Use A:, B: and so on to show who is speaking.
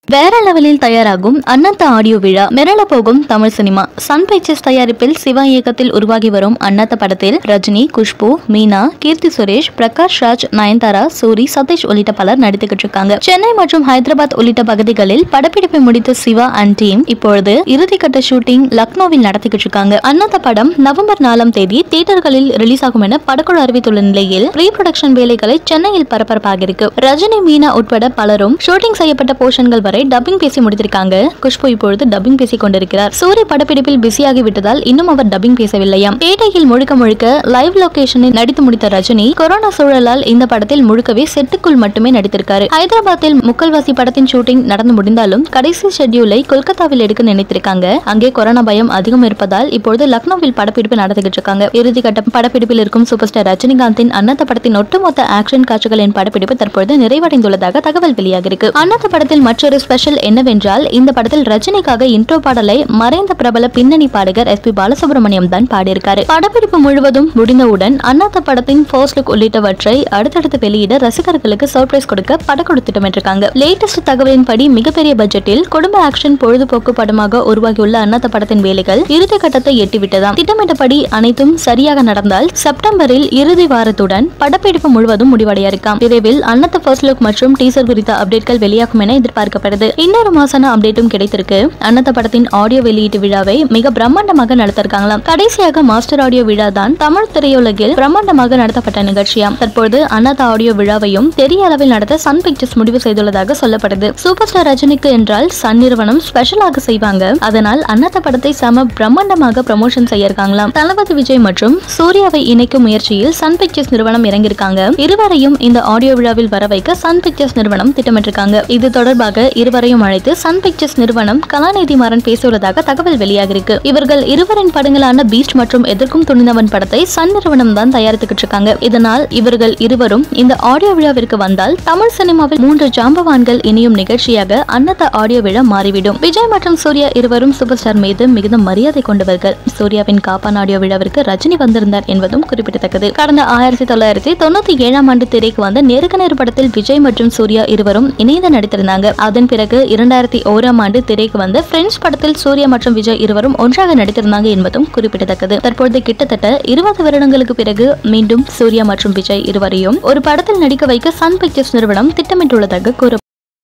A: வேற லெவலில் தயாராகும் அன்னத்த ஆடியோ விழா மிரள போகும் தமிழ் சினிமா சன் பிக்சர்ஸ் தயாரிப்பில் சிவா இயக்கத்தில் உருவாகி வரும் அன்னத்த படத்தில் ரஜினி குஷ்பு மீனா கீர்த்தி சுரேஷ் பிரகாஷ் ராஜ் நயன்தாரா சூரி சதீஷ் உள்ளிட்ட பலர் நடித்துக்கிட்டு இருக்காங்க சென்னை மற்றும் ஹைதராபாத் உள்ளிட்ட பகுதிகளில் படப்பிடிப்பை முடித்த சிவா அண்ட் டீம் இப்பொழுது இறுதிக்கட்ட ஷூட்டிங் லக்னோவில் நடத்திக்கிட்டு இருக்காங்க அன்னத்த படம் நவம்பர் நாலாம் தேதி தியேட்டர்களில் ரிலீஸ் ஆகும் என படக்குழு அறிவித்துள்ள நிலையில் ப்ரீ ப்ரொடக்ஷன் வேலைகளை சென்னையில் பரபரப்பாக இருக்கு ரஜினி மீனா உட்பட பலரும் ஷூட்டிங் செய்யப்பட்ட போர்ஷன்கள் வரை டப்பிங் பேசி முடித்திருக்காங்க குஷ்பு இப்பொழுது டப்பிங் பேசிக் கொண்டிருக்கிறார் சூரிய படப்பிடிப்பில் பிஸியாகி விட்டதால் இன்னும் அவர் டப்பிங் பேசவில்லையாம் பேட்டையில் முழுக்க முழுக்க லைவ் லொகேஷனில் நடித்து முடித்த ரஜினி கொரோனா சூழலால் இந்த படத்தில் முழுக்கவே செட்டுக்குள் மட்டுமே நடித்திருக்காரு ஹைதராபாத்தில் முக்கல்வாசி படத்தின் ஷூட்டிங் நடந்து முடிந்தாலும் கடைசி ஷெட்யூலை கொல்கத்தாவில் எடுக்க நினைத்திருக்காங்க அங்கே கொரோனா பயம் அதிகம் இருப்பதால் இப்பொழுது லக்னோவில் படப்பிடிப்பு நடத்திக்கிட்டு இருக்காங்க இறுதிக்கட்ட படப்பிடிப்பில் இருக்கும் சூப்பர் ஸ்டார் ரஜினிகாந்தின் அன்னத்த படத்தின் ஒட்டுமொத்த ஆக்ஷன் காட்சிகளின் படப்பிடிப்பு தற்பொழுது நிறைவடைந்துள்ளதாக தகவல் வெளியாகிருக்கு அன்னத்த படத்தில் மற்றொரு ஸ்பெஷல் என்னவென்றால் இந்த படத்தில் ரஜினிக்காக இன்ட்ரோ பாடலை மறைந்த பிரபல பின்னணி பாடகர் எஸ் பி பாலசுப்ரமணியம் தான் பாடியிருக்காரு படப்பிடிப்பு முழுவதும் முடிந்தவுடன் அண்ணாத்த படத்தின் ஃபர்ஸ்ட் லுக் உள்ளிட்டவற்றை அடுத்தடுத்து வெளியிட ரசிகர்களுக்கு சர்ப்ரைஸ் கொடுக்க படக்குழு திட்டமிட்டிருக்காங்க லேட்டஸ்ட் தகவலின்படி மிகப்பெரிய பட்ஜெட்டில் குடும்ப ஆக்ஷன் பொழுதுபோக்கு படமாக உருவாகியுள்ள அண்ணாத்த படத்தின் வேலைகள் இறுதி கட்டத்தை எட்டிவிட்டதாம் திட்டமிட்டபடி அனைத்தும் சரியாக நடந்தால் செப்டம்பரில் இறுதி வாரத்துடன் படப்பிடிப்பு முழுவதும் முடிவடைய இருக்காம் விரைவில் அன்னத்த ஃபர்ஸ்ட் லுக் மற்றும் டீசர் குறித்த அப்டேட்கள் வெளியாகும் என எதிர்பார்க்கப்படுது இன்னொரு மாசான அப்டேட்டும் கிடைத்திருக்கு அன்னத்த படத்தின் ஆடியோ வெளியீட்டு விழாவை மிக பிரம்மாண்டமாக நடத்திருக்காங்களாம் கடைசியாக மாஸ்டர் ஆடியோ விழா தான் தமிழ் திரையுலகில் பிரம்மாண்டமாக நடத்தப்பட்ட நிகழ்ச்சியாம் தற்போது அன்னத்த ஆடியோ விழாவையும் பெரிய அளவில் நடத்த சன் பிக்சர்ஸ் முடிவு செய்துள்ளதாக சொல்லப்படுது சூப்பர் ஸ்டார் ரஜினிக்கு என்றால் சன் நிறுவனம் ஸ்பெஷலாக செய்வாங்க அதனால் அன்னத்த படத்தை செம பிரம்மாண்டமாக ப்ரமோஷன் செய்ய இருக்காங்களாம் தளபதி விஜய் மற்றும் சூர்யாவை இணைக்கும் முயற்சியில் சன் பிக்சர்ஸ் நிறுவனம் இறங்கியிருக்காங்க இருவரையும் இந்த ஆடியோ விழாவில் வர வைக்க சன் பிக்சர்ஸ் நிறுவனம் திட்டமிட்டிருக்காங்க இது தொடர்பாக இருவரையும் அழைத்து சன் பிக்சர்ஸ் நிறுவனம் கலாநிதி மாறன் பேசியுள்ளதாக தகவல் வெளியாகிருக்கு இவர்கள் இருவரின் படங்களான பீஸ்ட் மற்றும் எதிர்க்கும் துணிந்தவன் படத்தை சன் நிறுவனம் தான் தயாரித்துக்கிட்டு இருக்காங்க இதனால் இவர்கள் இருவரும் இந்த ஆடியோ விழாவிற்கு வந்தால் தமிழ் சினிமாவில் மூன்று ஜாம்பவான்கள் இணையும் நிகழ்ச்சியாக அன்னத ஆடியோ விழா மாறிவிடும் விஜய் மற்றும் சூர்யா இருவரும் சூப்பர் ஸ்டார் மீது மிகுந்த மரியாதை கொண்டவர்கள் சூர்யாவின் காப்பான் ஆடியோ விழாவிற்கு ரஜினி வந்திருந்தார் என்பதும் குறிப்பிடத்தக்கது கடந்த ஆயிரத்தி தொள்ளாயிரத்தி தொண்ணூத்தி ஏழாம் ஆண்டு திரைக்கு வந்த நெருக்க நேரு படத்தில் விஜய் மற்றும் சூர்யா இருவரும் இணைந்து நடித்திருந்தாங்க அதன் பிறகு இரண்டாயிரத்தி ஓராம் ஆண்டு திரைக்கு வந்த பிரெஞ்ச் படத்தில் சூர்யா மற்றும் விஜய் இருவரும் ஒன்றாக நடித்திருந்தாங்க என்பதும் குறிப்பிடத்தக்கது தற்பொழுது கிட்டத்தட்ட இருபது வருடங்களுக்கு பிறகு மீண்டும் சூர்யா மற்றும் விஜய் இருவரையும் ஒரு படத்தில் நடிக்க வைக்க சன் பிக்சர்ஸ் நிறுவனம் திட்டமிட்டுள்ளதாக கூற